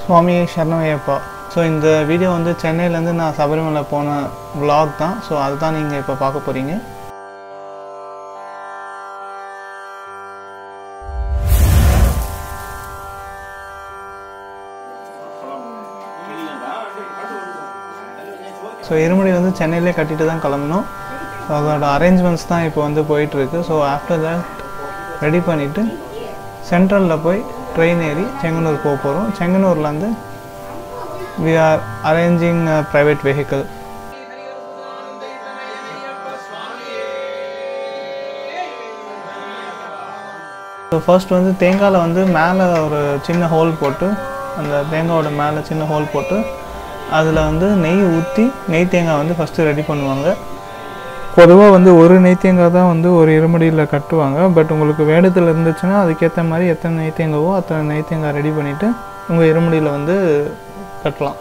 சுவாமி சரணமையப்பா ஸோ இந்த வீடியோ வந்து சென்னையிலேருந்து நான் சபரிமலை போன vlog தான் ஸோ அதுதான் நீங்கள் இப்போ பார்க்க போகிறீங்க ஸோ இருமுடி வந்து சென்னையிலே கட்டிட்டு தான் கிளம்பணும் ஸோ அதோட அரேஞ்ச்மெண்ட்ஸ் தான் இப்போ வந்து போயிட்டுருக்கு ஸோ ஆஃப்டர் தட் ரெடி பண்ணிவிட்டு சென்ட்ரலில் போய் ட்ரெயின் ஏறி செங்கனூர் போக போகிறோம் செங்கனூர்லேருந்து we are arranging private vehicle so first வந்து தேங்காயில் வந்து மேலே ஒரு சின்ன ஹோல் போட்டு அந்த தேங்காயோட மேலே சின்ன ஹோல் போட்டு அதில் வந்து நெய் ஊற்றி நெய் தேங்காய் வந்து ஃபஸ்ட்டு ரெடி பண்ணுவாங்க பொதுவாக வந்து ஒரு நெய் தேங்காய் தான் வந்து ஒரு இருமடியில் கட்டுவாங்க பட் உங்களுக்கு வேடத்தில் இருந்துச்சுன்னா அதுக்கேற்ற மாதிரி எத்தனை நெய் தேங்காவோ அத்தனை நெய் தேங்காய் ரெடி பண்ணிவிட்டு உங்கள் இருமடியில் வந்து கட்டலாம்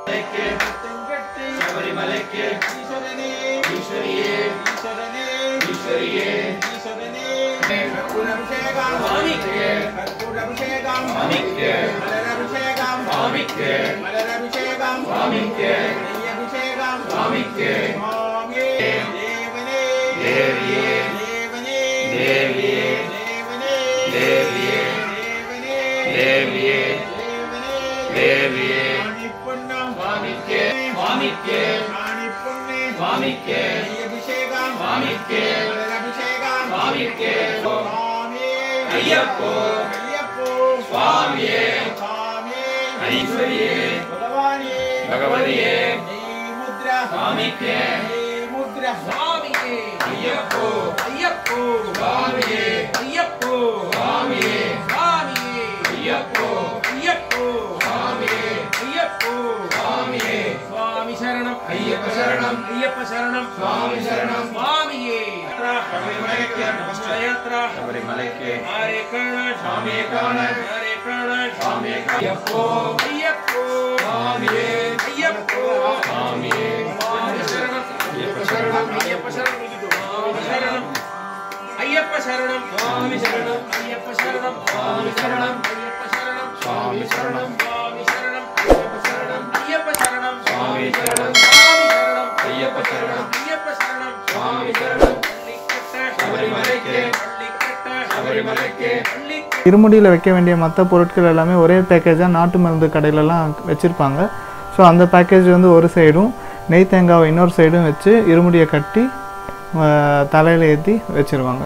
ஐயப்போ சுவாமியே ஐஸ்வரியே பகவதியே சுவாமிக்கே சுவாமியே ஐயப்போ ஐயப்போ சுவாமியே ஐயப்போ சுவாமியே சுவாமியே ஐயப்போ ஐயப்போ சுவாமியே ஐயப்போ சுவாமியே சுவாமி சரணம் ஐயப்ப சரணம் ஐயப்ப சரணம் சுவாமி சரணம் சுவாமியே சபரிமலைக்கு யாத்ரா சபரிமலைக்கு ஹரே கண சுவாமியே காண ஹரே கண சுவாமியே ஐயப்போ ஐயப்போ சுவாமியே ஐயப்போ சுவாமியே சுவாமி சரணம் ஐயப்ப சரணம் ஐயப்ப சரணம் சுவாமி சரணம் ஐயப்ப சரணம் சுவாமி சரணம் ஐயப்ப சரணம் சுவாமி சரணம் ஐயப்ப சரணம் சுவாமி சரணம் சுவாமி சரணம் ஐயப்ப சரணம் ஐயப்ப சரணம் சுவாமி சரணம் சுவாமி சரணம் ஐயப்ப சரணம் ஐயப்ப சரணம் சுவாமி சரணம் சபரிமலைக்கு சபரிமலைக்கு இருமுடியில் வைக்க வேண்டிய மற்ற பொருட்கள் எல்லாமே ஒரே பேக்கேஜாக நாட்டு மருந்து கடையிலலாம் வச்சுருப்பாங்க ஸோ அந்த பேக்கேஜ் வந்து ஒரு சைடும் நெய் தேங்காவை இன்னொரு சைடும் வச்சு இருமுடியை கட்டி தலையில் ஏற்றி வச்சுருவாங்க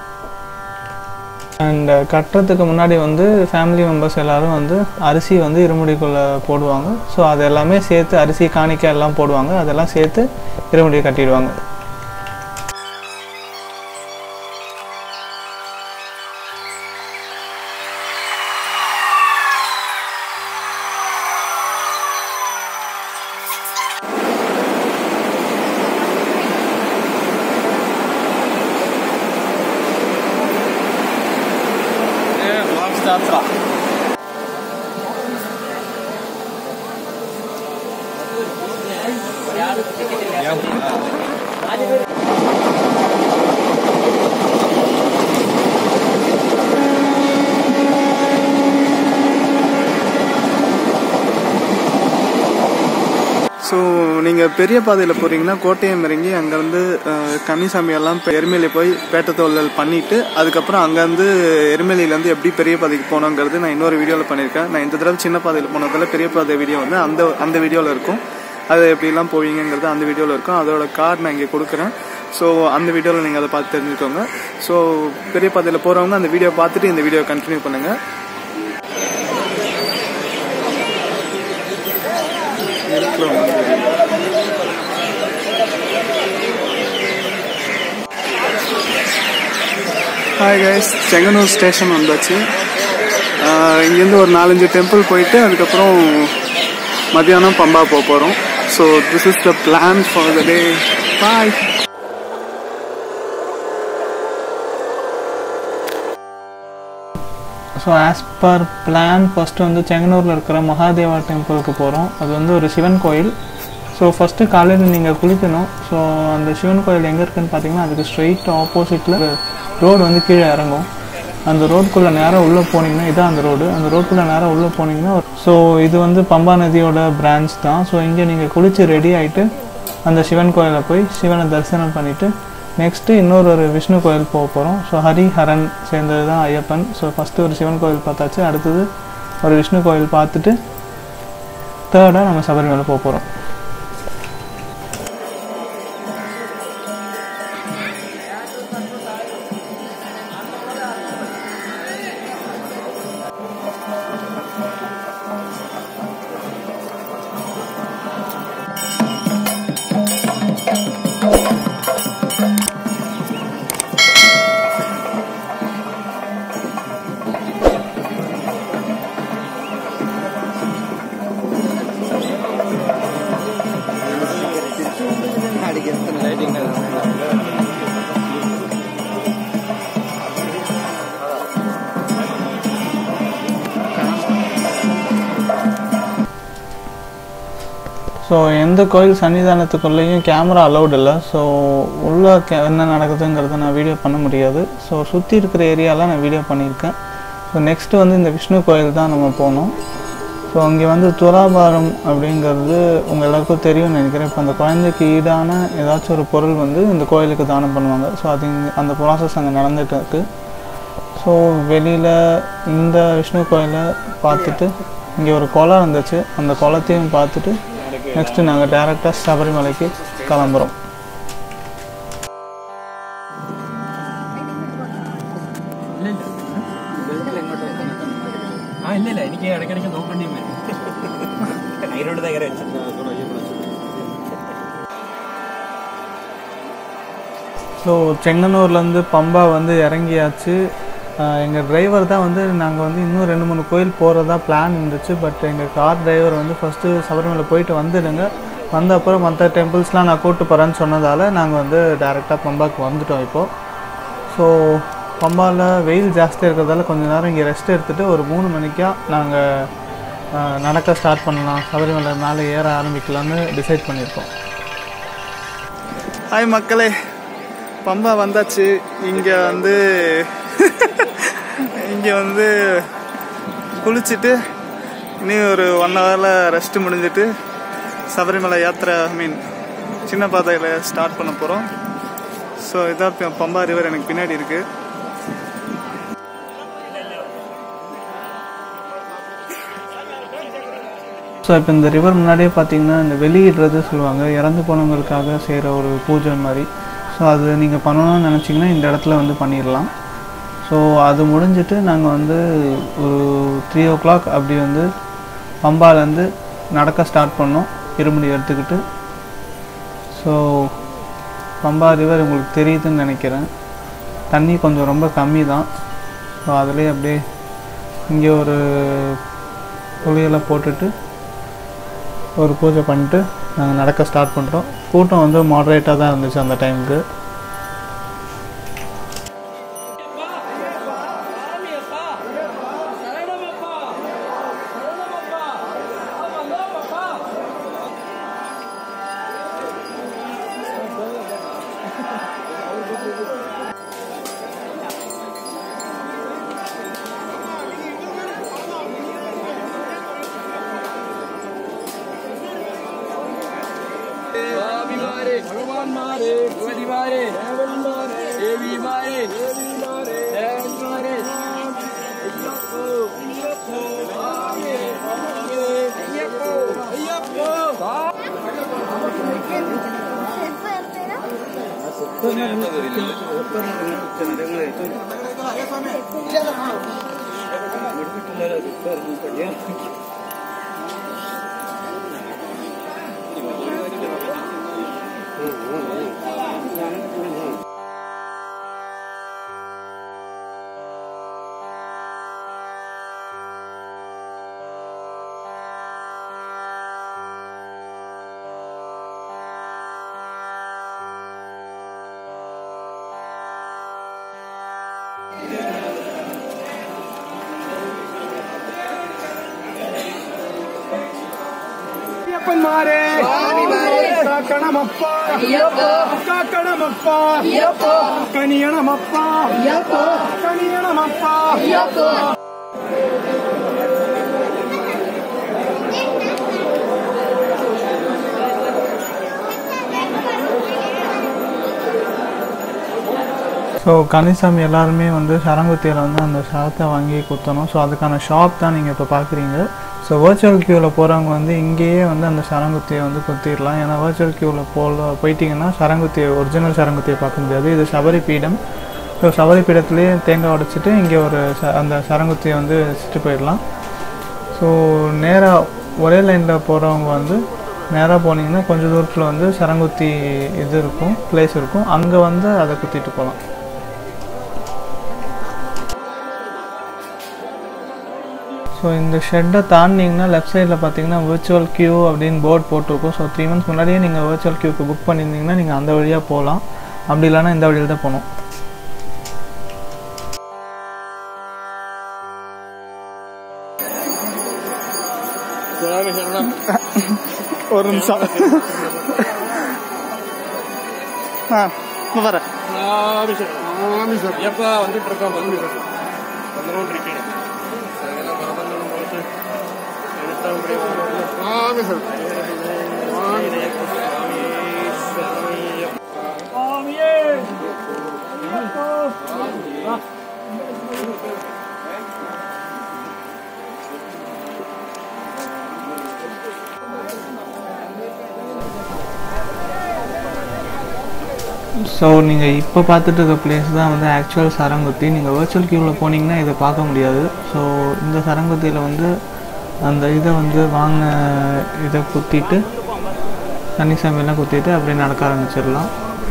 அண்ட் கட்டுறதுக்கு முன்னாடி வந்து ஃபேமிலி மெம்பர்ஸ் எல்லோரும் வந்து அரிசி வந்து இருமுடிக்குள்ளே போடுவாங்க ஸோ அது எல்லாமே சேர்த்து அரிசி காணிக்கை எல்லாம் போடுவாங்க அதெல்லாம் சேர்த்து இருமுடியை கட்டிடுவாங்க ஸோ நீங்கள் பெரிய பாதையில் போகிறீங்கன்னா கோட்டயம் இறங்கி அங்கேருந்து கன்னிசாமி எல்லாம் எருமேலி போய் பேட்டத்தோல்லல் பண்ணிவிட்டு அதுக்கப்புறம் அங்கேருந்து எருமேலியிலேருந்து எப்படி பெரிய பாதைக்கு போனோங்கிறது நான் இன்னொரு வீடியோவில் பண்ணியிருக்கேன் நான் இந்த தடவை சின்ன பாதையில் போனதில் பெரிய பாதை வீடியோ வந்து அந்த அந்த வீடியோவில் இருக்கும் அது எப்படிலாம் போவீங்கிறது அந்த வீடியோவில் இருக்கும் அதோட கார்டு நான் இங்கே கொடுக்குறேன் ஸோ அந்த வீடியோவில் நீங்கள் அதை பார்த்து தெரிஞ்சுக்கோங்க ஸோ பெரிய பாதையில் போகிறவங்க அந்த வீடியோ பார்த்துட்டு இந்த வீடியோ கண்டினியூ பண்ணுங்கள் ஹாய் கைஸ் செங்கனூர் ஸ்டேஷன் வந்தாச்சு இங்கேருந்து ஒரு நாலஞ்சு டெம்பிள் போயிட்டு அதுக்கப்புறம் மத்தியானம் பம்பா போக போகிறோம் so this is the plan for the day bye so as per plan first வந்து செங்கனூரில் இருக்கிற மகாதேவா டெம்பிளுக்கு போகிறோம் அது வந்து ஒரு சிவன் கோயில் ஸோ ஃபஸ்ட்டு காலையில் நீங்கள் குளிக்கணும் ஸோ அந்த சிவன் கோயில் எங்கே இருக்குன்னு பார்த்தீங்கன்னா அதுக்கு ஸ்ட்ரெயிட் ஆப்போசிட்டில் ரோடு வந்து கீழே இறங்கும் அந்த ரோடுக்குள்ளே நேராக உள்ளே போனீங்கன்னா இதான் அந்த ரோடு அந்த ரோடுக்குள்ளே நேராக உள்ளே போனீங்கன்னா ஸோ இது வந்து பம்பா நதியோட பிரான்ச் தான் ஸோ இங்கே நீங்கள் குளித்து ரெடி ஆகிட்டு அந்த சிவன் கோயிலில் போய் சிவனை தரிசனம் பண்ணிவிட்டு நெக்ஸ்ட்டு இன்னொரு ஒரு விஷ்ணு கோயில் போக போகிறோம் ஸோ ஹரி ஹரன் சேர்ந்தது தான் ஐயப்பன் ஸோ ஃபஸ்ட்டு ஒரு சிவன் கோயில் பார்த்தாச்சு அடுத்தது ஒரு விஷ்ணு கோயில் பார்த்துட்டு தேர்டாக நம்ம சபரிமலை போக போகிறோம் ஸோ எந்த கோயில் சன்னிதானத்துக்குள்ளேயும் கேமரா அலௌட் இல்லை ஸோ உள்ள கே என்ன நடக்குதுங்கிறத நான் வீடியோ பண்ண முடியாது ஸோ சுற்றி இருக்கிற ஏரியாலாம் நான் வீடியோ பண்ணியிருக்கேன் ஸோ நெக்ஸ்ட்டு வந்து இந்த விஷ்ணு கோயில் தான் நம்ம போனோம் ஸோ அங்கே வந்து துலாபாரம் அப்படிங்கிறது உங்கள் எல்லாருக்கும் தெரியும்னு நினைக்கிறேன் இப்போ அந்த குழந்தைக்கு ஈடான ஏதாச்சும் ஒரு பொருள் வந்து இந்த கோயிலுக்கு தானம் பண்ணுவாங்க ஸோ அது இங்க- அந்த ப்ராசஸ் அங்கே நடந்துட்டு இருக்கு ஸோ வெளியில் இந்த விஷ்ணு கோயிலை பார்த்துட்டு இங்கே ஒரு குளம் இருந்துச்சு அந்த குளத்தையும் பார்த்துட்டு நெக்ஸ்ட்டு நாங்கள் டேரெக்டாக சபரிமலைக்கு கிளம்புறோம் ആ ഇല്ല ഇല്ല എനിക്ക് ഇടയ്ക്കിടയ്ക്ക് നോക്കേണ്ടി വരും അതിനോട് ഭയങ്കര ஸோ செங்கனூர்லேருந்து பம்பா வந்து இறங்கியாச்சு எங்கள் டிரைவர் தான் வந்து நாங்கள் வந்து இன்னும் ரெண்டு மூணு கோயில் போகிறதா பிளான் இருந்துச்சு பட் எங்கள் கார் டிரைவர் வந்து ஃபஸ்ட்டு சபரிமலை போயிட்டு வந்துடுங்க வந்த அப்புறம் மற்ற டெம்பிள்ஸ்லாம் நான் கூப்பிட்டு போகிறேன்னு சொன்னதால் நாங்கள் வந்து டேரெக்டாக பம்பாக்கு வந்துட்டோம் இப்போது ஸோ பம்பாவில் வெயில் ஜாஸ்தியாக இருக்கிறதால கொஞ்ச நேரம் இங்கே ரெஸ்ட் எடுத்துகிட்டு ஒரு மூணு மணிக்கா நாங்கள் நடக்க ஸ்டார்ட் பண்ணலாம் சபரிமலை மேலே ஏற ஆரம்பிக்கலாம்னு டிசைட் பண்ணியிருக்கோம் ஹாய் மக்களே பம்பா வந்தாச்சு இங்கே வந்து இங்கே வந்து குளிச்சுட்டு இனி ஒரு ஒன் ஹவரில் ரெஸ்ட் முடிஞ்சிட்டு சபரிமலை யாத்திரை ஐ மீன் சின்ன பாதையில் ஸ்டார்ட் பண்ண போகிறோம் ஸோ இதான் இப்ப பம்பா ரிவர் எனக்கு பின்னாடி இருக்கு ஸோ இப்போ இந்த ரிவர் முன்னாடியே பார்த்தீங்கன்னா இந்த வெளியிடுறது சொல்லுவாங்க இறந்து போனவங்களுக்காக செய்கிற ஒரு பூஜை மாதிரி ஸோ அது நீங்கள் பண்ணணும்னு நினச்சிங்கன்னா இந்த இடத்துல வந்து பண்ணிடலாம் ஸோ அது முடிஞ்சிட்டு நாங்கள் வந்து ஒரு த்ரீ ஓ கிளாக் அப்படி வந்து பம்பாலேருந்து நடக்க ஸ்டார்ட் பண்ணோம் இருமுடி எடுத்துக்கிட்டு ஸோ பம்பா ரிவர் உங்களுக்கு தெரியுதுன்னு நினைக்கிறேன் தண்ணி கொஞ்சம் ரொம்ப கம்மி தான் ஸோ அதுலேயே அப்படியே இங்கே ஒரு புளியெல்லாம் போட்டுட்டு ஒரு பூஜை பண்ணிட்டு நாங்கள் நடக்க ஸ்டார்ட் பண்ணுறோம் கூட்டம் வந்து மாடரேட்டாக தான் இருந்துச்சு அந்த டைமுக்கு भगवान मारे भगवती मारे देवी मारे देवी मारे देवी मारे अय्यप्पो अय्यप्पो स्वामी स्वामी अय्यप्पो अय्यप्पो अय्यप्पन मारे ಕಾಕಣಮಪ್ಪ ಕಾಕಣಮಪ್ಪ ಕನಿಯಣಮಪ್ಪ ಕನಿಯಣಮಪ್ಪ ஸோ கனிசாமி எல்லாருமே வந்து சரங்குத்தியில் வந்து அந்த சரத்தை வாங்கி குத்தணும் ஸோ அதுக்கான ஷாப் தான் நீங்கள் இப்போ பார்க்குறீங்க ஸோ வர்ச்சுவல் க்யூவில் போகிறவங்க வந்து இங்கேயே வந்து அந்த சரங்குத்தியை வந்து குத்திடலாம் ஏன்னா வர்ச்சுவல் க்யூவில் போல போயிட்டீங்கன்னா சரங்குத்தியை ஒரிஜினல் சரங்குத்தியை பார்க்க முடியாது இது சபரி பீடம் ஸோ சபரி பீடத்துலேயே தேங்காய் உடைச்சிட்டு இங்கே ஒரு ச அந்த சரங்குத்தியை வந்து வச்சுட்டு போயிடலாம் ஸோ நேராக ஒரே லைனில் போகிறவங்க வந்து நேராக போனீங்கன்னா கொஞ்சம் தூரத்தில் வந்து சரங்குத்தி இது இருக்கும் பிளேஸ் இருக்கும் அங்கே வந்து அதை குத்திட்டு போகலாம் ஸோ இந்த ஷெட்டை தாண்டிங்கன்னா லெஃப்ட் சைடில் பார்த்தீங்கன்னா விர்ச்சுவல் கியூ அப்படின்னு போர்ட் போட்டிருக்கும் ஸோ த்ரீ மந்த்ஸ் முன்னாடியே நீங்கள் விர்ச்சுவல் கியூக்கு புக் பண்ணியிருந்தீங்கன்னா நீங்கள் அந்த வழியாக போகலாம் அப்படி இல்லைன்னா இந்த வழியில் தான் போகணும் ஒரு நிமிஷம் ஆ வரேன் எப்ப வந்துட்டு இருக்கோம் வந்து வந்துடும் இருக்கேன் ஸோ நீங்கள் இப்போ பார்த்துட்டு இருக்க பிளேஸ் தான் வந்து ஆக்சுவல் சரங்குத்தி நீங்கள் வர்ச்சுவல் கியூவில் போனீங்கன்னா இதை பார்க்க முடியாது ஸோ இந்த சரங்குத்தியில் வந்து அந்த இதை வந்து வாங்க இதை குத்திட்டு கன்னிசாமியெல்லாம் குத்திட்டு அப்படியே நடக்க ஆரம்பிச்சிடலாம்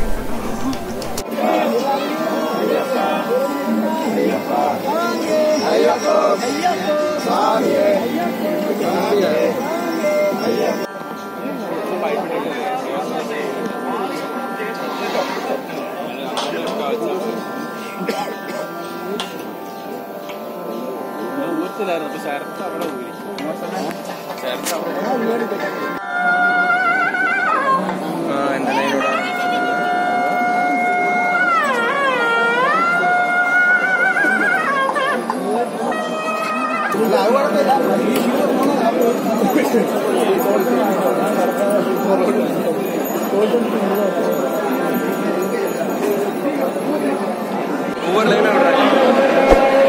இந்த லைனோட ஒவ்வொரு லைனா விடுறாங்க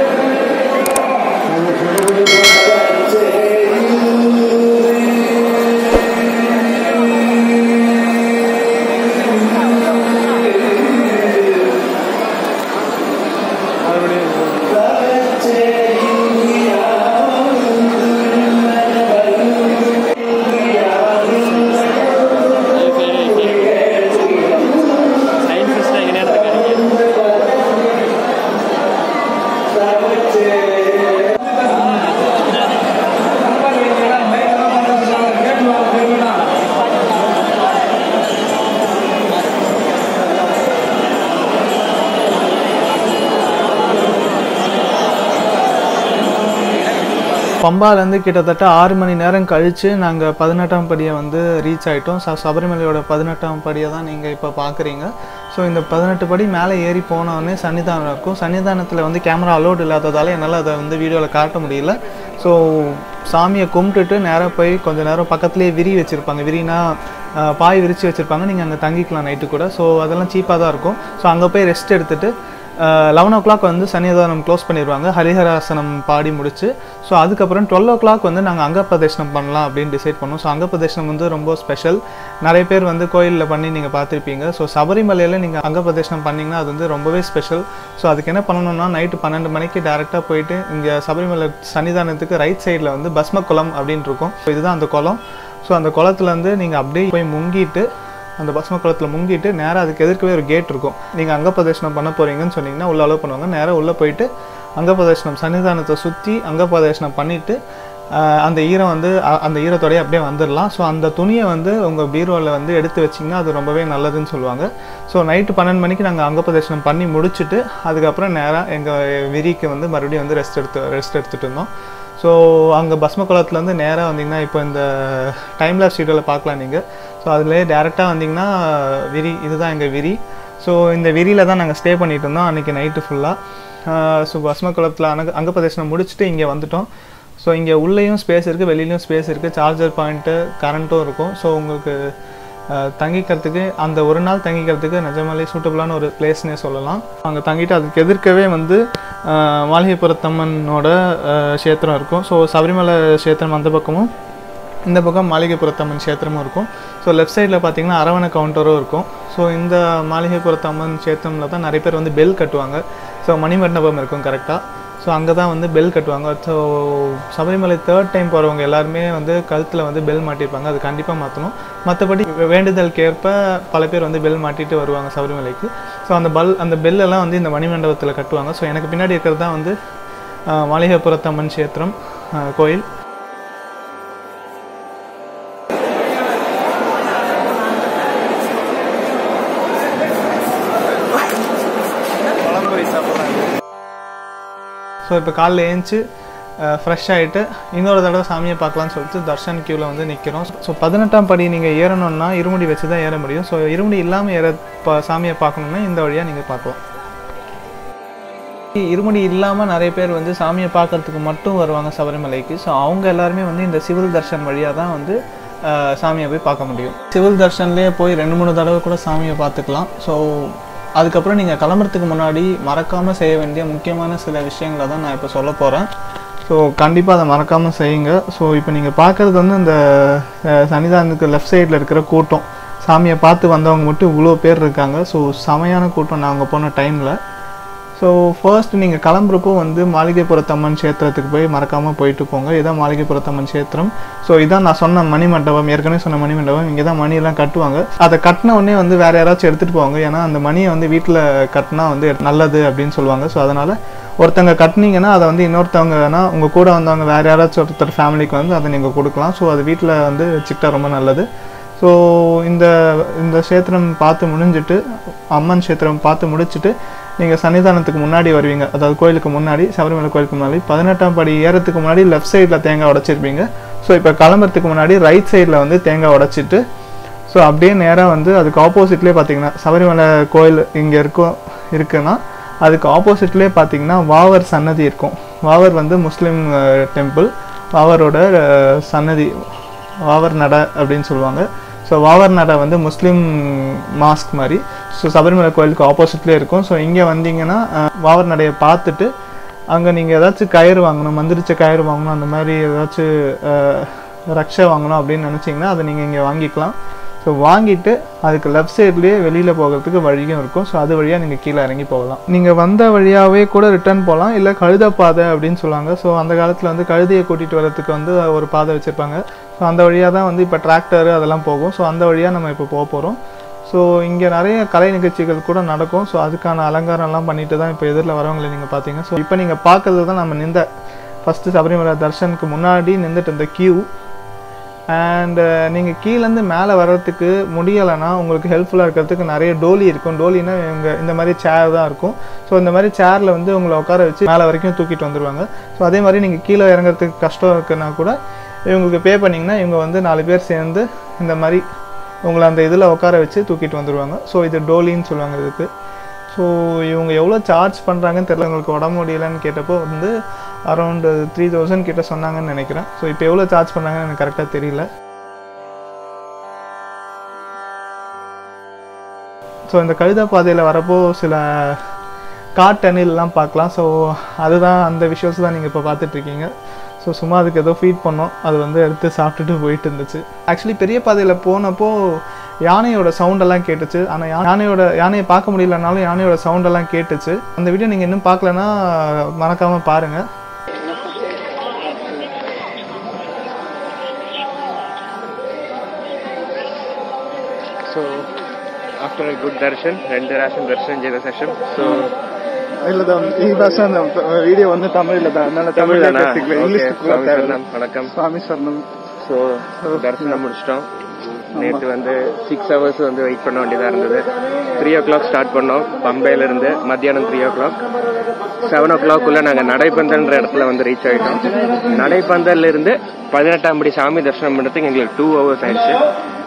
பம்பாலேருந்து கிட்டத்தட்ட ஆறு மணி நேரம் கழித்து நாங்கள் பதினெட்டாம் படியை வந்து ரீச் ஆகிட்டோம் ச சபரிமலையோட பதினெட்டாம் படியை தான் நீங்கள் இப்போ பார்க்குறீங்க ஸோ இந்த பதினெட்டு படி மேலே ஏறி போனோடனே சன்னிதானம் இருக்கும் சன்னிதானத்தில் வந்து கேமரா அலோட் இல்லாததால் என்னால் அதை வந்து வீடியோவில் காட்ட முடியல ஸோ சாமியை கும்பிட்டுட்டு நேராக போய் கொஞ்ச நேரம் பக்கத்துலேயே விரி வச்சுருப்பாங்க விரினா அஹ், பாய் விரித்து வச்சுருப்பாங்க நீங்கள் அங்கே தங்கிக்கலாம் நைட்டு கூட ஸோ அதெல்லாம் சீப்பாக தான் இருக்கும் ஸோ அங்கே போய் ரெஸ்ட் எடுத்துட்டு லெவன் ஓ கிளாக் வந்து சன்னிதானம் க்ளோஸ் பண்ணிடுவாங்க ஹரிஹராசனம் பாடி முடிச்சு ஸோ அதுக்கப்புறம் டுவெல் ஓ கிளாக் வந்து நாங்கள் அங்க பிரதேசனம் பண்ணலாம் அப்படின்னு டிசைட் பண்ணோம் ஸோ அங்க பிரதேசனம் வந்து ரொம்ப ஸ்பெஷல் நிறைய பேர் வந்து கோயிலில் பண்ணி நீங்கள் பார்த்துருப்பீங்க ஸோ சபரிமலையில் நீங்கள் அங்க பிரதேசனம் பண்ணிங்கன்னா அது வந்து ரொம்பவே ஸ்பெஷல் ஸோ அதுக்கு என்ன பண்ணணும்னா நைட்டு பன்னெண்டு மணிக்கு டேரெக்டாக போயிட்டு இங்கே சபரிமலை சன்னிதானத்துக்கு ரைட் சைடில் வந்து பஸ்ம குளம் அப்படின்னு இருக்கும் ஸோ இதுதான் அந்த குளம் ஸோ அந்த குளத்துலேருந்து நீங்கள் அப்படியே போய் முங்கிட்டு அந்த பஸ்ம குளத்தில் முங்கிட்டு நேராக அதுக்கு எதிர்க்கவே ஒரு கேட் இருக்கும் நீங்கள் அங்க பிரதேசனம் பண்ண போகிறீங்கன்னு சொன்னீங்கன்னா உள்ள அலோவ் பண்ணுவாங்க நேராக உள்ளே போயிட்டு அங்க பிரதேசனம் சன்னிதானத்தை சுற்றி அங்க பிரதேசனம் பண்ணிவிட்டு அந்த ஈரம் வந்து அ- அந்த ஈரத்தோடய அப்படியே வந்துடலாம் ஸோ அந்த துணியை வந்து உங்கள் பீரோவில் வந்து எடுத்து வச்சிங்கன்னா அது ரொம்பவே நல்லதுன்னு சொல்லுவாங்க ஸோ நைட்டு பன்னெண்டு மணிக்கு நாங்கள் அங்க பிரதேசனம் பண்ணி முடிச்சுட்டு அதுக்கப்புறம் நேராக எங்கள் விரிக்கு வந்து மறுபடியும் வந்து ரெஸ்ட் எடுத்து ரெஸ்ட் எடுத்துகிட்டு இருந்தோம் ஸோ அங்கே பஸ்ம குளத்துலேருந்து நேராக வந்தீங்கன்னா இப்போ இந்த டைம் லேப்ஸ் வீடியோவில் பார்க்கலாம் நீங்கள் ஸோ ஸோ அதிலே டேரெக்டாக வந்தீங்கன்னா விரி இதுதான் எங்கள் விரி ஸோ இந்த விரியில் தான் நாங்கள் ஸ்டே பண்ணிட்டு இருந்தோம் அன்றைக்கி நைட்டு ஃபுல்லாக ஸோ பஸ்மகுளத்தில் அங்க அங்க பிரதேசம் முடிச்சுட்டு இங்கே வந்துட்டோம் ஸோ இங்கே உள்ளேயும் ஸ்பேஸ் இருக்குது வெளியிலையும் ஸ்பேஸ் இருக்குது சார்ஜர் பாயிண்ட்டு கரண்ட்டும் இருக்கும் ஸோ உங்களுக்கு அஹ், தங்கிக்கிறதுக்கு அந்த ஒரு நாள் தங்கிக்கிறதுக்கு நிஜமாலே சூட்டபுளான ஒரு பிளேஸ்னே சொல்லலாம் அங்கே தங்கிட்டு அதுக்கு எதிர்க்கவே வந்து அஹ், மாளிகைப்புறத்தம்மனோட அஹ், க்ஷேத்திரம் இருக்கும் ஸோ சபரிமலை க்ஷேத்திரம் அந்த பக்கமும் இந்த பக்கம் மாளிகைப்புறத்தம்மன் க்ஷேத்திரமும் இருக்கும் ஸோ லெஃப்ட் சைடில் பார்த்தீங்கன்னா அரவணை கவுண்டரும் இருக்கும் ஸோ இந்த மாளிகைப்புறத்தம்மன் க்ஷேத்திரமில் தான் நிறைய பேர் வந்து பெல் கட்டுவாங்க ஸோ மணிமண்டபம் இருக்கும் கரெக்டாக ஸோ அங்கே தான் வந்து பெல் கட்டுவாங்க ஸோ சபரிமலை தேர்ட் டைம் போகிறவங்க எல்லாருமே வந்து கழுத்தில் வந்து பெல் மாட்டியிருப்பாங்க அது கண்டிப்பாக மாற்றணும் மற்றபடி வேண்டுதலுக்கு ஏற்ப பல பேர் வந்து பெல் மாட்டிட்டு வருவாங்க சபரிமலைக்கு ஸோ அந்த பல் அந்த பெல்லெல்லாம் வந்து இந்த மணிமண்டபத்தில் கட்டுவாங்க ஸோ எனக்கு பின்னாடி இருக்கிறது தான் வந்து ஆஹ், மாளிகைப்புறத்தம்மன் க்ஷேத்திரம் ஆஹ், கோயில் ஸோ இப்போ காலைல ஏஞ்சி ஃப்ரெஷ் ஆகிட்டு இன்னொரு தடவை சாமியை பார்க்கலாம்னு சொல்லிட்டு தர்ஷன் க்யூவில் வந்து நிற்கிறோம் ஸோ பதினெட்டாம் படி நீங்கள் ஏறணும்னா இருமுடி வச்சு தான் ஏற முடியும் ஸோ இருமுடி இல்லாமல் ஏற ப சாமியை பார்க்கணுன்னா இந்த வழியாக நீங்கள் பார்க்கலாம் இருமுடி இல்லாமல் நிறைய பேர் வந்து சாமியை பார்க்கறதுக்கு மட்டும் வருவாங்க சபரிமலைக்கு ஸோ அவங்க எல்லாருமே வந்து இந்த சிவில் தர்ஷன் வழியாக தான் வந்து அஹ், சாமியை போய் பார்க்க முடியும் சிவில் தர்ஷன்லேயே போய் ரெண்டு மூணு தடவை கூட சாமியை பார்த்துக்கலாம் ஸோ அதுக்கப்புறம் நீங்கள் கிளம்புறதுக்கு முன்னாடி மறக்காமல் செய்ய வேண்டிய முக்கியமான சில விஷயங்களை தான் நான் இப்போ சொல்ல போகிறேன் ஸோ கண்டிப்பாக அதை மறக்காமல் செய்யுங்க ஸோ இப்போ நீங்கள் பார்க்குறது வந்து இந்த அஹ், சன்னிதானத்துக்கு லெஃப்ட் சைடில் இருக்கிற கூட்டம் சாமியை பார்த்து வந்தவங்க மட்டும் இவ்வளோ பேர் இருக்காங்க ஸோ செமையான கூட்டம் நான் அங்கே போன டைமில் ஸோ ஃபர்ஸ்ட் நீங்கள் கிளம்புறப்போ வந்து மாளிகைப்புறத்தம்மன் க்ஷேத்திரத்துக்கு போய் மறக்காமல் போயிட்டு போங்க இதான் மாளிகைப்புறத்தம்மன் க்ஷேத்திரம் ஸோ இதான் நான் சொன்ன மணி மண்டபம் ஏற்கனவே சொன்ன மணி மண்டபம் இங்கே தான் மணியெல்லாம் கட்டுவாங்க அதை கட்டின உடனே வந்து வேறு யாராச்சும் எடுத்துகிட்டு போவாங்க ஏன்னா அந்த மணியை வந்து வீட்டில் கட்டினா வந்து நல்லது அப்படின்னு சொல்லுவாங்க ஸோ அதனால் ஒருத்தங்க கட்டினீங்கன்னா அதை வந்து இன்னொருத்தவங்க வேணால் உங்கள் கூட வந்தவங்க வேறு யாராச்சும் ஒருத்தர் ஃபேமிலிக்கு வந்து அதை நீங்கள் கொடுக்கலாம் ஸோ அது வீட்டில் வந்து வச்சுக்கிட்டா ரொம்ப நல்லது ஸோ இந்த இந்த க்ஷேத்திரம் பார்த்து முடிஞ்சிட்டு அம்மன் க்ஷேத்திரம் பார்த்து முடிச்சிட்டு நீங்கள் சன்னிதானத்துக்கு முன்னாடி வருவீங்க அதாவது கோயிலுக்கு முன்னாடி சபரிமலை கோயிலுக்கு முன்னாடி பதினெட்டாம் படி ஏறத்துக்கு முன்னாடி லெஃப்ட் சைடில் தேங்காய் உடைச்சிருப்பீங்க ஸோ இப்போ கிளம்புறதுக்கு முன்னாடி ரைட் சைடில் வந்து தேங்காய் உடைச்சிட்டு ஸோ அப்படியே நேராக வந்து அதுக்கு ஆப்போசிட்லேயே பார்த்தீங்கன்னா சபரிமலை கோயில் இங்கே இருக்கும் இருக்குன்னா அதுக்கு ஆப்போசிட்லேயே பார்த்தீங்கன்னா வாவர் சன்னதி இருக்கும் வாவர் வந்து முஸ்லீம் டெம்பிள் வாவரோட அஹ், சன்னதி வாவர் நட அப்படின்னு சொல்லுவாங்க ஸோ வாவர் நட வந்து முஸ்லீம் மாஸ்க் மாதிரி ஸோ சபரிமலை கோயிலுக்கு ஆப்போசிட்லேயே இருக்கும் ஸோ இங்கே வந்தீங்கன்னா அஹ், வாவர் நடையை பார்த்துட்டு அங்கே நீங்கள் ஏதாச்சும் கயிறு வாங்கணும் மந்திரிச்ச கயிறு வாங்கணும் அந்த மாதிரி ஏதாச்சும் அஹ், ரக்ஷை வாங்கணும் அப்படின்னு நினச்சிங்கன்னா அதை நீங்கள் இங்கே வாங்கிக்கலாம் ஸோ வாங்கிட்டு அதுக்கு லெஃப்ட் சைட்லேயே வெளியில் போகிறதுக்கு வழியும் இருக்கும் ஸோ அது வழியாக நீங்கள் கீழே இறங்கி போகலாம் நீங்கள் வந்த வழியாகவே கூட ரிட்டர்ன் போகலாம் இல்லை கழுத பாதை அப்படின்னு சொல்லுவாங்க ஸோ அந்த காலத்தில் வந்து கழுதையை கூட்டிகிட்டு வரதுக்கு வந்து ஒரு பாதை வச்சுருப்பாங்க ஸோ அந்த வழியாக தான் வந்து இப்போ டிராக்டர் அதெல்லாம் போகும் ஸோ அந்த வழியாக நம்ம இப்போ போக போகிறோம் ஸோ இங்கே நிறைய கலை நிகழ்ச்சிகள் கூட நடக்கும் ஸோ அதுக்கான அலங்காரம்லாம் பண்ணிட்டு தான் இப்போ எதிரில் வரவங்களை நீங்கள் பார்த்தீங்க ஸோ இப்போ நீங்கள் பார்க்கறது தான் நம்ம நின்ற ஃபஸ்ட்டு சபரிமலை தர்ஷனுக்கு முன்னாடி நின்றுட்டு இருந்த கியூ அண்ட் நீங்கள் கீழேருந்து மேலே வர்றதுக்கு முடியலைன்னா உங்களுக்கு ஹெல்ப்ஃபுல்லாக இருக்கிறதுக்கு நிறைய டோலி இருக்கும் டோலினா இவங்க இந்த மாதிரி சேர் தான் இருக்கும் ஸோ இந்த மாதிரி சேரில் வந்து உங்களை உட்கார வச்சு மேலே வரைக்கும் தூக்கிட்டு வந்துடுவாங்க ஸோ அதே மாதிரி நீங்கள் கீழே இறங்குறதுக்கு கஷ்டம் இருக்குன்னா கூட இவங்களுக்கு பே பண்ணிங்கன்னா இவங்க வந்து நாலு பேர் சேர்ந்து இந்த மாதிரி உங்களை அந்த இதில் உட்கார வச்சு தூக்கிட்டு வந்துடுவாங்க ஸோ இது டோலின்னு சொல்லுவாங்க இதுக்கு ஸோ இவங்க எவ்வளோ சார்ஜ் பண்ணுறாங்கன்னு தெரியல உங்களுக்கு உடம்பு முடியலன்னு கேட்டப்போ வந்து அரௌண்டு த்ரீ தௌசண்ட் கிட்ட சொன்னாங்கன்னு நினைக்கிறேன் ஸோ இப்போ எவ்வளோ சார்ஜ் பண்ணாங்கன்னு எனக்கு கரெக்டாக தெரியல ஸோ இந்த கழுத பாதையில் வரப்போ சில காட்டணில்லாம் பார்க்கலாம் ஸோ அதுதான் அந்த விஷயஸ் தான் நீங்கள் இப்போ பார்த்துட்ருக்கீங்க ஸோ சும்மா அதுக்கு ஏதோ ஃபீட் பண்ணோம் அது வந்து எடுத்து சாப்பிட்டுட்டு போயிட்டு இருந்துச்சு ஆக்சுவலி பெரிய பாதையில் போனப்போ யானையோட சவுண்டெல்லாம் கேட்டுச்சு ஆனால் யானையோட யானையை பார்க்க முடியலனாலும் யானையோட சவுண்டெல்லாம் கேட்டுச்சு அந்த வீடியோ நீங்கள் இன்னும் பார்க்கலன்னா மறக்காமல் பாருங்கள் సో ఆఫ్టర్ గుడ్ దర్శన్ రెండు రాసిన దర్శనం చేసే సెషన్ సో இல்லை தான் ఈ பாஷை அந்த வீடியோ வந்து தமிழில் தான் அதனால தமிழ் தானா இங்கிலீஷ் வணக்கம் சுவாமி சரணம் ஸோ தரிசனம் முடிச்சிட்டோம் நேற்று வந்து சிக்ஸ் ஹவர்ஸ் வந்து வெயிட் பண்ண வேண்டியதாக இருந்தது த்ரீ ஓ கிளாக் ஸ்டார்ட் பண்ணோம் பம்பையில இருந்து மத்தியானம் த்ரீ ஓ கிளாக் செவன் ஓ கிளாக்குள்ள நாங்கள் நடைப்பந்தல்ன்ற இடத்துல வந்து ரீச் ஆகிட்டோம் நடைப்பந்தல்ல இருந்து பதினெட்டாம் படி சாமி தரிசனம் பண்ணுறதுக்கு எங்களுக்கு டூ ஹவர்ஸ் ஆயிடுச்சு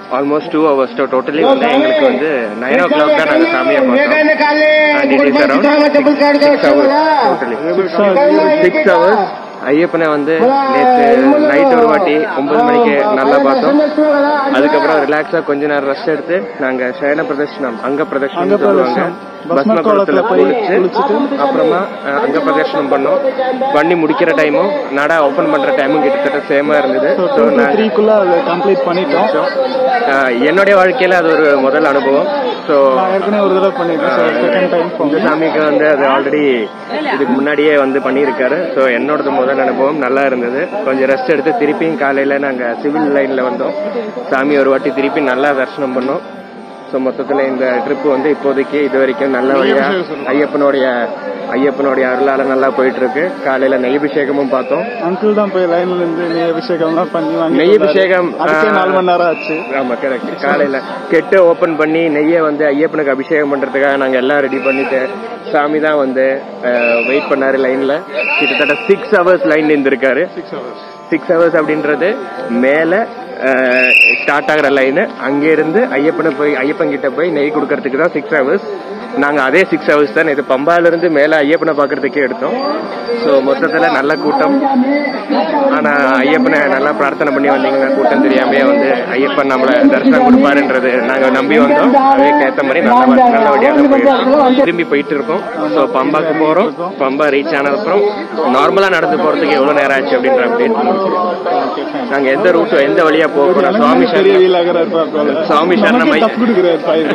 ஆல்மோஸ்ட் டூ ஹவர்ஸ் டோட்டலி வந்து எங்களுக்கு வந்து நைன் ஓ கிளாக் தான் நாங்கள் சாமியை பார்த்தோம் and it is around six hours totally six hours ஐயப்பனை வந்து நேற்று நைட் ஒரு வாட்டி ஒன்பது மணிக்கு நல்லா பார்த்தோம் அதுக்கப்புறம் ரிலாக்ஸா கொஞ்ச நேரம் ரெஸ்ட் எடுத்து நாங்க சயன பிரதர்ஷனம் அங்க பிரதர்ஷனம் சொல்லுவாங்க பஸ்ம குளத்துல குளிச்சு அப்புறமா அஹ், அங்க பிரதர்ஷனம் பண்ணோம் பண்ணி முடிக்கிற டைமும் நடா ஓபன் பண்ற டைமும் கிட்டத்தட்ட சேமா இருந்தது ஸோ So, டூ நாங்க- த்ரீக்குள்ள அதை கம்ப்ளீட் பண்ணிட்டோம் அஹ், என்னுடைய வாழ்க்கையில அது ஒரு முதல் அனுபவம் ஸோ நான் ஏற்கனவே ஒரு தடவை பண்ணியிருக்கேன் ஸோ செகண்ட் டைம் இந்த சாமிக்கு வந்து அது ஆல்ரெடி இதுக்கு முன்னாடியே வந்து பண்ணியிருக்காரு ஸோ என்னோடது முதல் அனுபவம் நல்லா இருந்தது கொஞ்சம் ரெஸ்ட் எடுத்து திருப்பியும் காலையில நாங்க சிவில் லைன்ல வந்தோம் சாமி ஒரு வாட்டி திருப்பி நல்லா தரிசனம் பண்ணோம் ஸோ மொத்தத்துல இந்த ட்ரிப் வந்து இப்போதைக்கு இது வரைக்கும் நல்ல வழியா ஐயப்பனுடைய ஐயப்பனுடைய அருளால நல்லா போயிட்டு இருக்கு காலையில நெய் அபிஷேகமும் பார்த்தோம் அங்கிள் தான் போய் லைன்ல இருந்து நெய் அபிஷேகம்லாம் பண்ணி வாங்கி நெய் அபிஷேகம், அதுக்கே ஆ. நாலு மணி நேரம் ஆச்சு ஆமா கரெக்ட் காலையில கெட்டு ஓபன் பண்ணி நெய்யை வந்து ஐயப்பனுக்கு அபிஷேகம் பண்றதுக்காக நாங்க எல்லாம் ரெடி பண்ணிட்டு சாமி தான் வந்து வெயிட் பண்ணாரு லைன்ல கிட்டத்தட்ட சிக்ஸ் ஹவர்ஸ் லைன் இருந்திருக்காரு சிக்ஸ் ஹவர்ஸ் அப்படின்றது மேல ஸ்டார்ட் ஆகுற லைனு அங்க இருந்து ஐயப்பனை போய் ஐயப்பன் கிட்ட போய் நெய் கொடுக்கறதுக்கு தான் சிக்ஸ் ஹவர்ஸ் நாங்க அதே சிக்ஸ் ஹவர்ஸ் தான் இது பம்பால இருந்து மேல ஐயப்பனை பாக்குறதுக்கே எடுத்தோம் ஸோ மொத்தத்துல நல்ல கூட்டம் ஆனா ஐயப்பனை நல்லா பிரார்த்தனை பண்ணி வந்தீங்கன்னா கூட்டம் தெரியாமயே வந்து ஐயப்பன் நம்மள தரிசனம் கொடுப்பாருன்றது நாங்க நம்பி வந்தோம் அதுக்கு ஏத்த மாதிரி நல்ல நல்லபடியா தான் போயிட்டு திரும்பி போயிட்டு இருக்கோம் ஸோ பம்பாக்கு போறோம் பம்பா ரீச் ஆனது அப்புறம் நார்மலா நடந்து போறதுக்கு எவ்வளவு நேரம் ஆச்சு அப்படின்ற அப்டேட் நாங்க எந்த ரூட் எந்த வழியா போக போறோம் சுவாமி பெரிய சரணம் வீலாகிறார் இருப்பார் சுவாமி சரணம் ஐ- டஃப் கொடுக்குறாரு பயிர்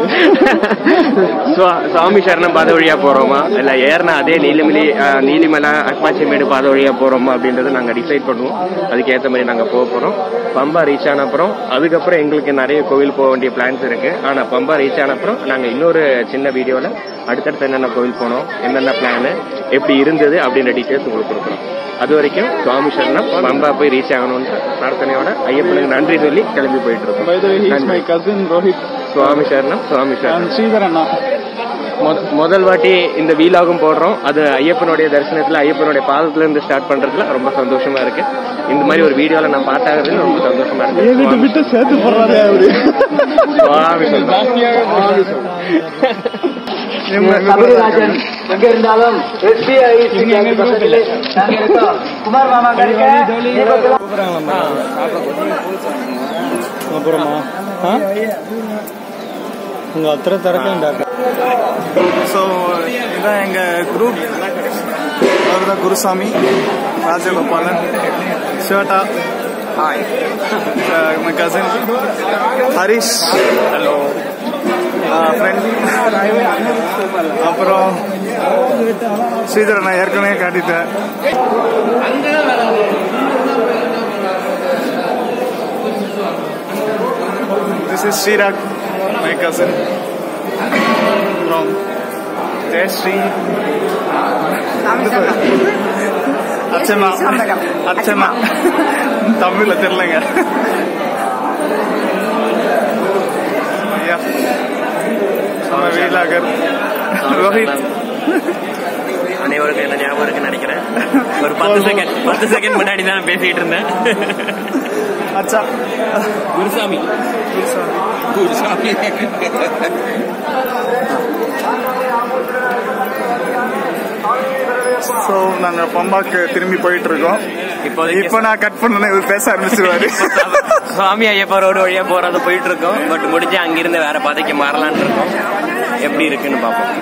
சுவா- சுவாமி சரணம் பாதை வழியா போறோமா இல்ல ஏறினா அதே நீலிமலி அஹ், நீலிமலை அக்மாச்சிமேடு பாதை வழியா போறோமா அப்படின்றத நாங்க டிசைட் பண்ணுவோம் அதுக்கு ஏத்த மாதிரி நாங்க போக போறோம் பம்பா ரீச் ஆன அப்புறம் அதுக்கப்புறம் எங்களுக்கு நிறைய கோவில் போக வேண்டிய பிளான்ஸ் இருக்கு ஆனா பம்பா ரீச் ஆன அப்புறம் நாங்க இன்னொரு சின்ன வீடியோல அடுத்தடுத்து என்னென்ன கோவில் போனோம் என்னென்ன பிளான் எப்படி இருந்தது அப்படின்ற டீட்டெயில்ஸ் உங்களுக்கு கொடுக்குறோம் அது வரைக்கும் சுவாமி சரணம் பம்பா போய் ரீச் ஆகணும்ன்ற பிரார்த்தனையோட ஐயப்பனுக்கு நன்றி சொல்லி கிளம்பி போயிட்டு இருக்கோம் by the way he's my cousin Rohit சுவாமி சரணம் சுவாமி சரணம் அண்ட் ஸ்ரீதர் அண்ணா மொத- முதல் வாட்டி இந்த வீலாகும் போடுறோம் அது ஐயப்பனுடைய தரிசனத்துல ஐயப்பனுடைய பாதத்துல இருந்து ஸ்டார்ட் பண்றதுல ரொம்ப சந்தோஷமா இருக்கு இந்த மாதிரி ஒரு வீடியோல நான் பார்த்தாகிறதுல ரொம்ப சந்தோஷமா ஏன் விட்டு இருக்கு விட்டு சேர்த்து போடுறாரு அவரு சுவாமி சரணம். தமிழ்ராஜன் எங்க இருந்தாலும் எஸ்பிஐ பக்கத்திலே நாங்க இருக்கோம் குமார் மாமா கிடைக்க அப்புறமா உங்க அத்தனை திறக்கண்டாக்க ஸோ இதான் எங்க குரூப் அவர் தான் குருசாமி ராஜகோபாலன் ஷர்ட்டா hi my cousin Harish hello friend அப்புறம் ஸ்ரீதர் நான் ஏற்கனவே காட்டிட்டேன் This is Shirak, my cousin from Jayashree. அச்சமா அச்சமா தமிழ்ல தெரியலங்க ஐயா நம்ம வீலாகர் ரோஹித் அனைவருக்கும் என்ன ஞாபகம் இருக்குன்னு நினைக்கிறேன் ஒரு பத்து செகண்ட் பத்து செகண்ட் முன்னாடி தான் பேசிட்டு இருந்தேன் அச்சா குருசாமி ஸோ நாங்கள் பம்பாக்கு திரும்பி போயிட்டு இருக்கோம் இப்போதைக்கு இப்போ நான் கட் பண்ணேன் இவர் பேச ஆரம்பிச்சிருவாரு சுவாமி ஐயப்பா ரோடு வழியா போறது போயிட்டு இருக்கோம் பட் முடிஞ்சு அங்கிருந்து வேற பாதைக்கு மாறலாம்னு இருக்கோம் எப்படி இருக்குன்னு பார்ப்போம்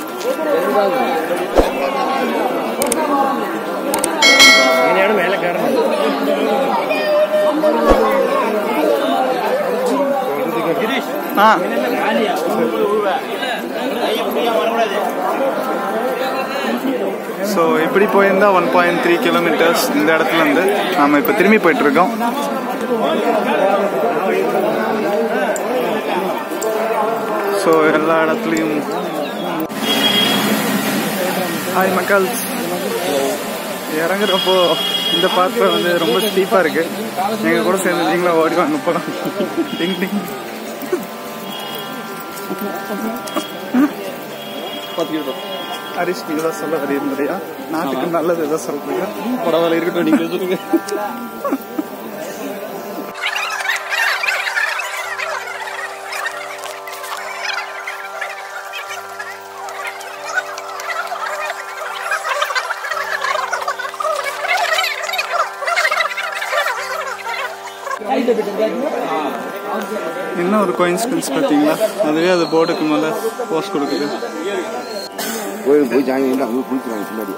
இனியான மேல காரணம் ஆ ஸோ இப்படி போயிருந்தா ஒன் பாயிண்ட் த்ரீ கிலோமீட்டர்ஸ் இந்த இடத்துல இருந்து நாம இப்போ திரும்பி போயிட்டு இருக்கோம் ஸோ எல்லா இடத்துலையும் ஹாய் மக்கள் இறங்குறப்போ இந்த பார்க்க வந்து ரொம்ப ஸ்டீப்பாக இருக்கு எங்க கூட சேர்ந்து நீங்களும் ஓடி வாங்க போகலாம் டிங் டிங் ஹரிஷ் நீங்க தான் சொல்ல வரீங்க நாட்டுக்கு நல்லது எதாவது சொல்றீங்க பரவாயில்ல இருக்கட்டும் நீங்க சொல்லுங்க என்ன ஒரு கோயின்சிடன்ஸ் பார்த்தீங்களா அதுவே அது போர்டுக்கு மேலே போஸ்ட் கொடுக்குது கோயில் போய் ஜாயின் பண்ணி அங்கே குளிக்கிறாங்க பின்னாடி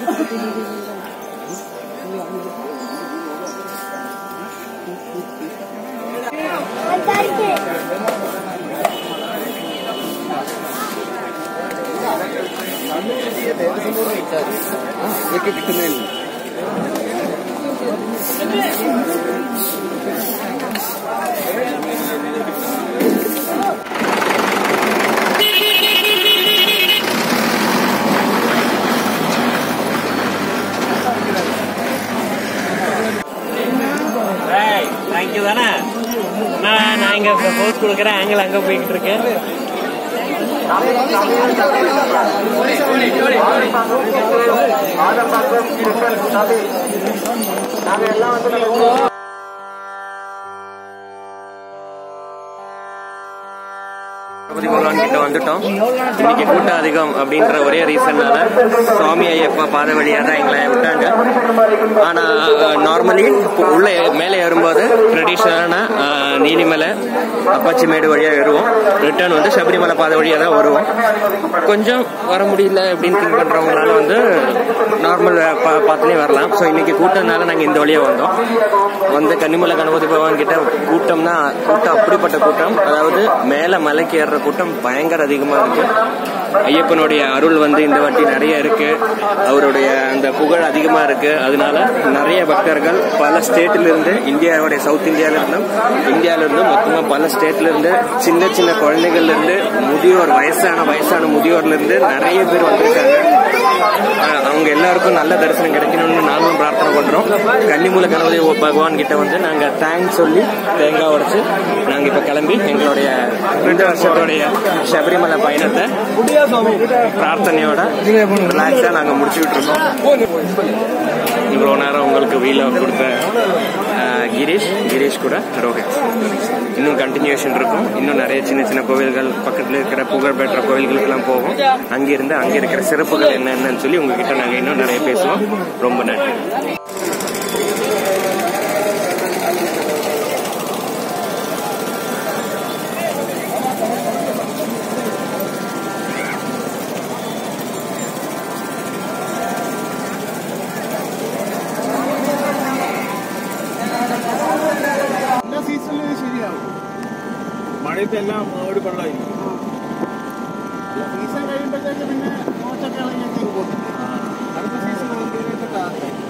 தேங்க்யூ தானே நான் நான் இங்க போஸ்ட் கொடுக்குறேன் ஆங்கிள் அங்க போய்கிட்டு இருக்கேன் திருப்பதி பகவான் கிட்ட வந்துட்டோம் இன்னைக்கு கூட்டம் அதிகம் அப்படின்ற ஒரே ரீசன்னால சுவாமி ஐயப்பா பாதை வழியா தான் எங்களை விட்டாங்க ஆனா நார்மலி உள்ள மேலே ஏறும்போது ட்ரெடிஷனலான நீலிமலை அப்பாச்சி மேடு வழியா ஏறுவோம் ரிட்டர்ன் வந்து சபரிமலை பாதை வழியா தான் வருவோம் கொஞ்சம் வர முடியல அப்படின்னு திங்க் பண்றவங்களால வந்து நார்மல் பாத்துலயே வரலாம் ஸோ இன்னைக்கு கூட்டம்னால நாங்க இந்த வழியா வந்தோம் வந்து கன்னிமலை கணபதி பகவான் கிட்ட கூட்டம்னா கூட்டம் அப்படிப்பட்ட கூட்டம் அதாவது மேல மலைக்கு ஏறுற கூட்டம் பயங்கர அதிகமா இருக்கு ஐயப்பனுடைய அருள் வந்து இந்த வாட்டி நிறைய இருக்கு அவருடைய அந்த புகழ் அதிகமா இருக்கு அதனால நிறைய பக்தர்கள் பல ஸ்டேட்ல இருந்து இந்தியாவுடைய சவுத் இந்தியால இருந்தும் இந்தியால இருந்தும் மொத்தமா பல ஸ்டேட்ல இருந்து சின்ன சின்ன குழந்தைகள்ல இருந்து முதியோர் வயசான வயசான முதியோர்ல இருந்து நிறைய பேர் வந்திருக்காங்க அஹ் அவங்க எல்லாருக்கும் நல்ல தரிசனம் கிடைக்கணும்னு நாங்களும் பிரார்த்தனை பண்றோம் கன்னிமூல கணபதி பகவான் கிட்ட வந்து நாங்க தேங்க்ஸ் சொல்லி தேங்காய் உடைச்சு நாங்க இப்ப கிளம்பி எங்களுடைய ரெண்டு வருஷத்தோடைய சபரிமலை பயணத்தை பிரார்த்தனையோட ரிலாக்ஸா நாங்க முடிச்சுக்கிட்டு இருக்கோம் இவ்வளவு நேரம் உங்களுக்கு வீல கொடுத்த அஹ், கிரீஷ் கிரீஷ் கூட ரோஹித் இன்னும் கண்டினியூஷன் இருக்கும் இன்னும் நிறைய சின்ன சின்ன கோவில்கள் பக்கத்துல இருக்கிற புகழ்பெற்ற கோவில்களுக்கெல்லாம் போவோம் அங்கிருந்து அங்க இருக்கிற சிறப்புகள் என்னென்னு சொல்லி உங்ககிட்ட நாங்க இன்னும் நிறைய பேசுவோம் ரொம்ப நன்றி എല്ലാ സീസണിലും ശരിയാവും മഴയത്തെല്ലാം ഒരു വെള്ളമായിരിക്കും സീസൺ കഴിയുമ്പോഴത്തേക്ക് പിന്നെ മോശമൊക്കെ ഇളകി അങ്ങ് പോകും അടുത്ത സീസൺ ആകുമ്പോഴത്തേക്ക്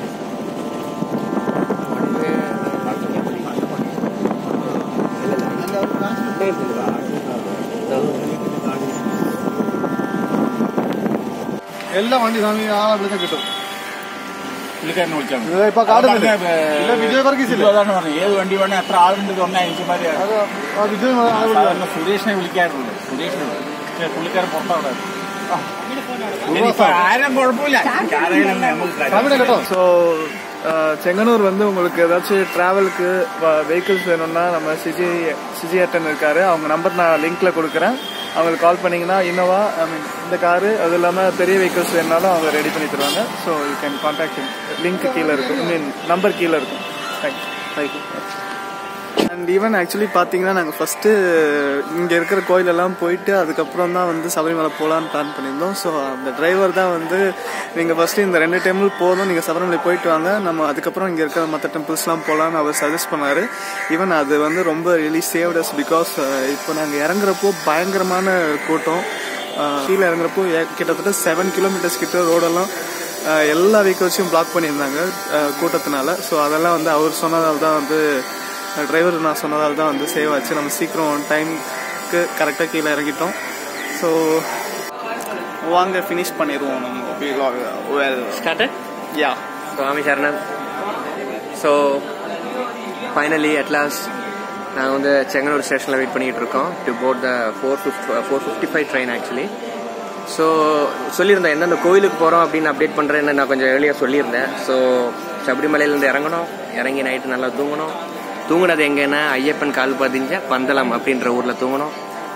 എല്ലാ വണ്ടി സ്വാമി ആ വിളിച്ച കിട്ടും പുള്ളിക്കാരനെ വിളിച്ചാൽ ഇത് ഇപ്പൊ കാണുന്നില്ല ഇല്ല വിജയ് വർഗീസ് ഇല്ല അതാണ് പറഞ്ഞത് ഏത് വണ്ടി വേണേ എത്ര ആളുണ്ട് പറഞ്ഞാൽ അനുസരിമാര് അത് ആ വിജയ് ആളെ വിളിക്കാം. സാധാരണ സുരേഷിനെ വിളിക്കാറുണ്ട് സുരേഷിനെ പക്ഷേ പുള്ളിക്കാരൻ പുറത്താണ് ഇനിയിപ്പോ ആരും കുഴപ്പമില്ല ആരെങ്കിലും നമുക്ക് കാര്യം. സ്വാമിയുടെ കേട്ടോ ஸோ செங்கனூர் வந்து உங்களுக்கு ஏதாச்சும் ட்ராவலுக்கு வெஹிக்கிள்ஸ் வேணும்னா நம்ம சிஜி சிஜி அட்டன் இருக்காரு அவங்க நம்பர் நான் லிங்க்ல கொடுக்குறேன் அவங்களுக்கு கால் பண்ணீங்கன்னா இன்னோவா ஐ மீன் இந்த காரு அது இல்லாமல் பெரிய வெஹிக்கிள்ஸ் வேணுனாலும் அவங்க ரெடி பண்ணி தருவாங்க so you can contact link கீழே இருக்கும் ஐ மீன் நம்பர் கீழே இருக்கும் thank you thank you and even actually பார்த்தீங்கன்னா நாங்கள் ஃபஸ்ட்டு இங்கே இருக்கிற கோயிலெல்லாம் போயிட்டு அதுக்கப்புறம் தான் வந்து சபரிமலை போகலான்னு பிளான் பண்ணியிருந்தோம் ஸோ அந்த டிரைவர் தான் வந்து நீங்கள் ஃபஸ்ட்டு இந்த ரெண்டு டெம்பிள் போதும் நீங்கள் சபரிமலை போயிட்டு வாங்க நம்ம அதுக்கப்புறம் இங்கே இருக்கிற மற்ற டெம்பிள்ஸ்லாம் போகலான்னு அவர் சஜஸ்ட் பண்ணார் ஈவன் அது வந்து ரொம்ப ரிலி சேவ்டஸ் பிகாஸ் இப்போ நாங்கள் இறங்குறப்போ பயங்கரமான கூட்டம் அஹ், கீழே இறங்குறப்போ ஏ- கிட்டத்தட்ட செவன் கிலோமீட்டர்ஸ் கிட்ட ரோடெல்லாம் அஹ், எல்லா வெஹிக்கிள்ஸையும் பிளாக் பண்ணியிருந்தாங்க அஹ், கூட்டத்தினால ஸோ அதெல்லாம் வந்து அவர் சொன்னதால் தான் வந்து டிரைவர் நான் சொன்னதால் தான் வந்து சேவ் ஆச்சு நம்ம சீக்கிரம் டைம்க்கு கரெக்டாக கீழே இறங்கிட்டோம் ஸோ வாங்க ஃபினிஷ் பண்ணிடுவோம் நம்ம ஸ்டார்ட் யா சுவாமி சரணன் ஸோ ஃபைனலி அட்லாஸ்ட் நாங்கள் வந்து செங்கனூர் ஸ்டேஷனில் வெயிட் பண்ணிட்டு இருக்கோம் to board the four fifty four fifty five train actually so சொல்லியிருந்தேன் எந்தெந்த கோயிலுக்கு போகிறோம் அப்படின்னு அப்டேட் பண்ணுறேன்னு நான் கொஞ்சம் ஏர்லியாக சொல்லியிருந்தேன் ஸோ சபரிமலையிலேருந்து இறங்கணும் இறங்கி நைட்டு நல்லா தூங்கணும் தூங்குனது எங்கன்னா ஐயப்பன் கால் பதிஞ்ச பந்தளம் அப்படின்ற ஊரில் தூங்கணும்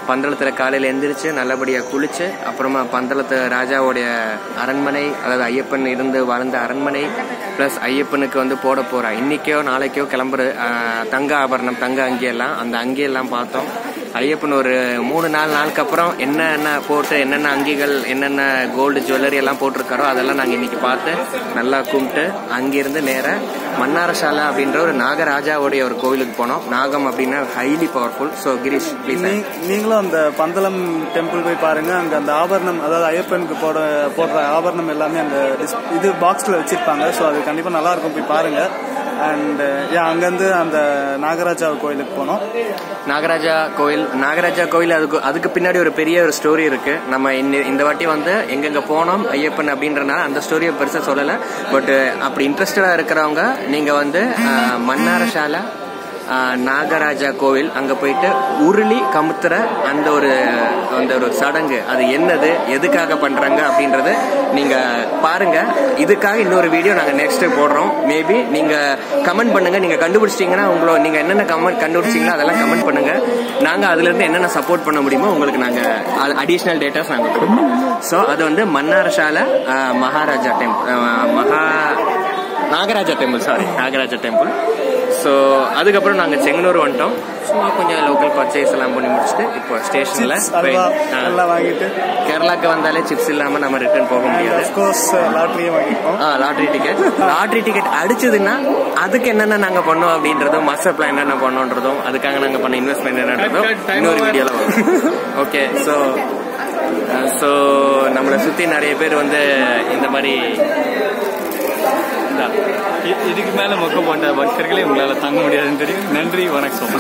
பந்தளத்தில் காலையில் எந்திரிச்சு நல்லபடியாக குளிச்சு அப்புறமா பந்தளத்து ராஜாவுடைய அரண்மனை அதாவது ஐயப்பன் இருந்து வாழ்ந்த அரண்மனை ப்ளஸ் ஐயப்பனுக்கு வந்து போட போகிற இன்னைக்கோ நாளைக்கோ கிளம்புற ஆஹ், தங்க ஆபரணம் தங்க அங்கியெல்லாம் அந்த அங்கியெல்லாம் பார்த்தோம் ஐயப்பன் ஒரு மூணு நாலு நாளுக்கு அப்புறம் என்னென்ன போட்டு என்னென்ன அங்கிகள் என்னென்ன கோல்டு ஜுவல்லரி எல்லாம் போட்டிருக்காரோ அதெல்லாம் நாங்கள் இன்னைக்கு பார்த்து நல்லா கும்பிட்டு அங்கிருந்து நேராக மன்னாரசாலை அப்படின்ற ஒரு நாகராஜாவுடைய ஒரு கோவிலுக்கு போனோம் நாகம் அப்படின்னா highly powerful so Girish please நீ- நீங்களும் அந்த பந்தளம் டெம்பிள் போய் பாருங்க அங்க அந்த ஆபரணம் அதாவது ஐயப்பனுக்கு போட போடுற ஆபரணம் எல்லாமே அந்த dis- இது பாக்ஸ்ல வச்சிருப்பாங்க ஸோ அது கண்டிப்பா நல்லா இருக்கும் போய் பாருங்க அண்ட் அங்கேருந்து அந்த நாகராஜா கோயிலுக்கு போனோம் நாகராஜா கோயில் நாகராஜா கோயில் அதுக்கு அதுக்கு பின்னாடி ஒரு பெரிய ஒரு ஸ்டோரி இருக்கு நம்ம இந்த- இந்த வாட்டி வந்து எங்கெங்க போனோம் ஐயப்பன் அப்படின்றனால அந்த ஸ்டோரியை பெருசா சொல்லல பட் அப்படி இன்ட்ரெஸ்டடா இருக்கிறவங்க நீங்க வந்து அஹ், மன்னாரசாலை அஹ், நாகராஜா கோவில் அங்க போயிட்டு உருளி கமுத்துற அந்த ஒரு அந்த ஒரு சடங்கு அது என்னது எதுக்காக பண்றாங்க அப்படின்றது நீங்க பாருங்க இதுக்காக இன்னொரு வீடியோ நாங்க நெக்ஸ்ட் போடுறோம் மேபி நீங்க கமெண்ட் பண்ணுங்க நீங்க கண்டுபிடிச்சிட்டீங்கன்னா உங்களோட நீங்க என்னென்ன கமெண்ட் கண்டுபிடிச்சீங்களோ அதெல்லாம் கமெண்ட் பண்ணுங்க நாங்க அதுல இருந்து என்னென்ன சப்போர்ட் பண்ண முடியுமோ உங்களுக்கு நாங்க அடிஷனல் டேட்டாஸ் நாங்க கொடுப்போம் ஸோ அது வந்து மன்னாரசாலை அஹ், Maharaja temple Maha Nagaraja temple sorry Nagaraja temple so அதுக்கப்புறம் நாங்கள் செங்கனூர் வந்துட்டோம் சும்மா கொஞ்சம் லோக்கல் பர்ச்சேஸ் எல்லாம் பண்ணி முடிச்சுட்டு இப்போ ஸ்டேஷனில் Chips, அல்வா எல்லாம் வாங்கிட்டு கேரளாக்கு வந்தாலே சிப்ஸ் இல்லாமல் நம்ம ரிட்டர்ன் போக முடியாது அஃப்கோர்ஸ் லாட்ரியும் வாங்கிப்போம் ஆ லாட்ரி டிக்கெட் லாட்ரி டிக்கெட் அடிச்சதுன்னா அதுக்கு என்னென்ன நாங்க பண்ணோம் அப்படின்றதும் மாஸ்டர் பிளான் என்னென்ன பண்ணோன்றதும் அதுக்காக நாங்க பண்ண இன்வெஸ்ட்மெண்ட் என்னன்றதும் இன்னொரு வீடியோல வரும் ஓகே ஸோ ஸோ நம்மளை சுத்தி நிறைய பேர் வந்து இந்த மாதிரி இந்தா, இ- இதுக்கு மேல மொக்க போட்ட பக்தர்களே உங்களால தாங்க முடியாதுன்னு தெரியும் நன்றி வணக்கம்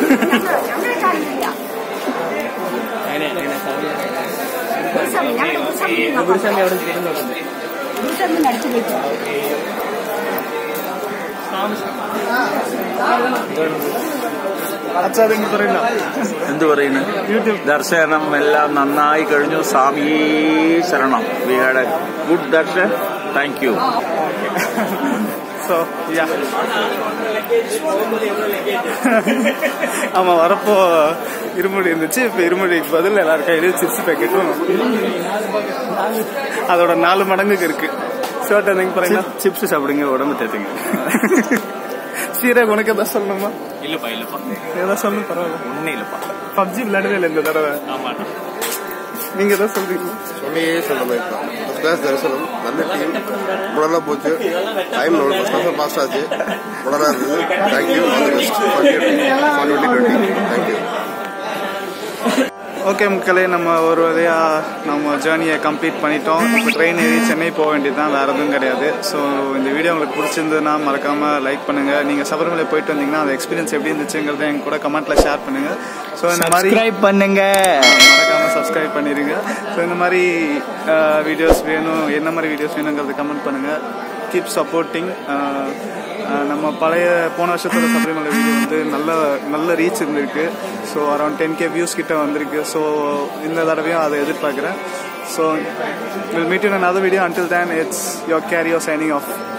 അച്ഛാ അതെങ്കിൽ പറയണ്ട എന്ത് പറയുന്നു ദർശനം എല്ലാം നന്നായി കഴിഞ്ഞു സ്വാമിയേ ശരണം we had a good darshan thank you so ya ஆமா வரப்போ இருமுடி இருந்துச்சு இப்ப இருமுடிக்கு பதில் எல்லாரும் கையிலயும் சிப்ஸ் பேக்கெட்டும் அதோட நாலு மடங்குக்கு இருக்கு ஷர்ட் என்னங்க பாருங்க சிப்ஸ் சாப்பிடுங்க உடம்பு தேத்துங்க சீரக் உனக்கு எதாவது சொல்லணுமா இல்லப்பா இல்லப்பா ஏதாவது சொல்லணும் பரவாயில்ல ஒண்ணே இல்லப்பா பப்ஜி விளையாடவே இல்லை இந்த தடவை ஆமாண்ணா நீங்க ஏதாவது சொல்றீங்களா சுவாமியே சரணமாயிருப்பான் ஃபர்ஸ்ட் கிளாஸ் தரிசனம் நல்ல டீம் உடலா போச்சு டைம் நம்ம ஃபர்ஸ்ட் கிளாஸ் பாஸ் ஆச்சு உடலா இருந்தது thank you all the best for twenty twenty thank you okay மக்களே நம்ம ஒரு வழியா நம்ம ஜேர்னியை கம்ப்ளீட் பண்ணிட்டோம் இப்போ ட்ரெயின் ஏறி சென்னை போக வேண்டியது தான் வேற எதுவும் கிடையாது ஸோ இந்த வீடியோ உங்களுக்கு பிடிச்சிருந்ததுன்னா மறக்காம லைக் பண்ணுங்க நீங்க சபரிமலை போயிட்டு வந்தீங்கன்னா அந்த எக்ஸ்பீரியன்ஸ் எப்படி இருந்துச்சுங்கிறத எங்க கூட கமெண்ட்ல ஷேர் பண்ணுங்க ஸோ இந்த மாதிரி பண்ணுங்க மறக்காம சப்ஸ்கிரைப் பண்ணிடுங்க ஸோ இந்த மாதிரி வீடியோஸ் வேணும் என்ன மாதிரி வீடியோஸ் வேணுங்கிறது கமெண்ட் பண்ணுங்க கீப் சப்போர்ட்டிங் நம்ம பழைய போன வருஷத்தோட சபரிமலை வீடியோ வந்து நல்ல நல்ல ரீச் இருந்திருக்கு so around ten K views கிட்ட வந்திருக்கு ஸோ இந்த தடவையும் அதை எதிர்பார்க்குறேன் so will meet in another video until then it's your carrier signing off